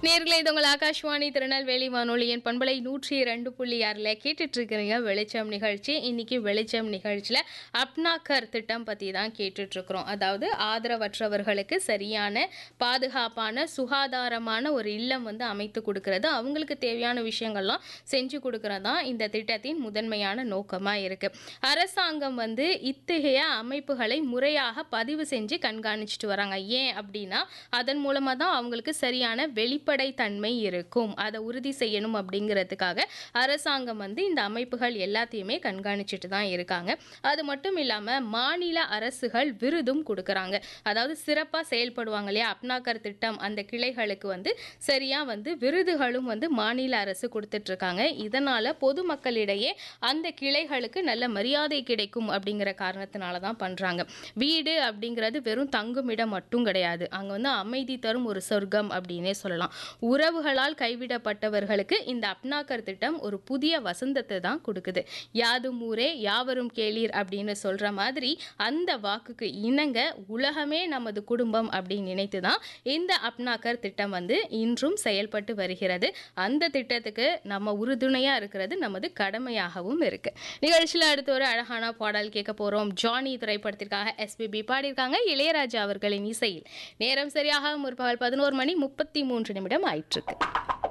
நேர்களே இது உங்கள் ஆகாஷ்வாணி திருநெல்வேலி வானொலியின் பண்பலை நூற்றி ரெண்டு புள்ளி ஆறில் கேட்டுட்டு இருக்கிறீங்க வெளிச்சம் நிகழ்ச்சி இன்னைக்கு வெளிச்சம் நிகழ்ச்சியில் அப்னாக்கர் திட்டம் பற்றி தான் கேட்டுட்டு இருக்கிறோம் அதாவது ஆதரவற்றவர்களுக்கு சரியான பாதுகாப்பான சுகாதாரமான ஒரு இல்லம் வந்து அமைத்து கொடுக்கறது அவங்களுக்கு தேவையான விஷயங்கள்லாம் செஞ்சு கொடுக்கறது தான் இந்த திட்டத்தின் முதன்மையான நோக்கமாக இருக்கு அரசாங்கம் வந்து இத்தகைய அமைப்புகளை முறையாக பதிவு செஞ்சு கண்காணிச்சிட்டு வராங்க ஏன் அப்படின்னா அதன் மூலமாக தான் அவங்களுக்கு சரியான வெளிப்படைத்தன்மை இருக்கும் அதை உறுதி செய்யணும் அப்படிங்கிறதுக்காக அரசாங்கம் வந்து இந்த அமைப்புகள் எல்லாத்தையுமே கண்காணிச்சிட்டு தான் இருக்காங்க அது மட்டும் இல்லாமல் மாநில அரசுகள் விருதும் கொடுக்குறாங்க அதாவது சிறப்பாக செயல்படுவாங்க இல்லையா அப்னாக்கர் திட்டம் அந்த கிளைகளுக்கு வந்து சரியாக வந்து விருதுகளும் வந்து மாநில அரசு கொடுத்துட்ருக்காங்க இதனால் பொதுமக்களிடையே அந்த கிளைகளுக்கு நல்ல மரியாதை கிடைக்கும் அப்படிங்கிற காரணத்தினால தான் பண்ணுறாங்க வீடு அப்படிங்கிறது வெறும் தங்குமிடம் மட்டும் கிடையாது அங்கே வந்து அமைதி தரும் ஒரு சொர்க்கம் அப்படின்னே சொல்லலாம் உறவுகளால் கைவிடப்பட்டவர்களுக்கு இந்த அப்னாக்கர் திட்டம் ஒரு புதிய வசந்தத்தை தான் கொடுக்குது யாதும் ஊரே யாவரும் கேளீர் அப்படின்னு சொல்ற மாதிரி அந்த வாக்குக்கு இணங்க உலகமே நமது குடும்பம் அப்படின்னு நினைத்து தான் இந்த அப்னாக்கர் திட்டம் வந்து இன்றும் செயல்பட்டு வருகிறது அந்த திட்டத்துக்கு நம்ம உறுதுணையா இருக்கிறது நமது கடமையாகவும் இருக்கு நிகழ்ச்சியில் அடுத்து ஒரு அழகான பாடல் கேட்க போறோம் ஜானி திரைப்படத்திற்காக எஸ்பிபி பாடியிருக்காங்க இளையராஜா அவர்களின் இசையில் நேரம் சரியாக முற்பகல் பதினோரு மணி முப்பத்தி மூன்று நிமிடம் ஆயிற்றுக்கு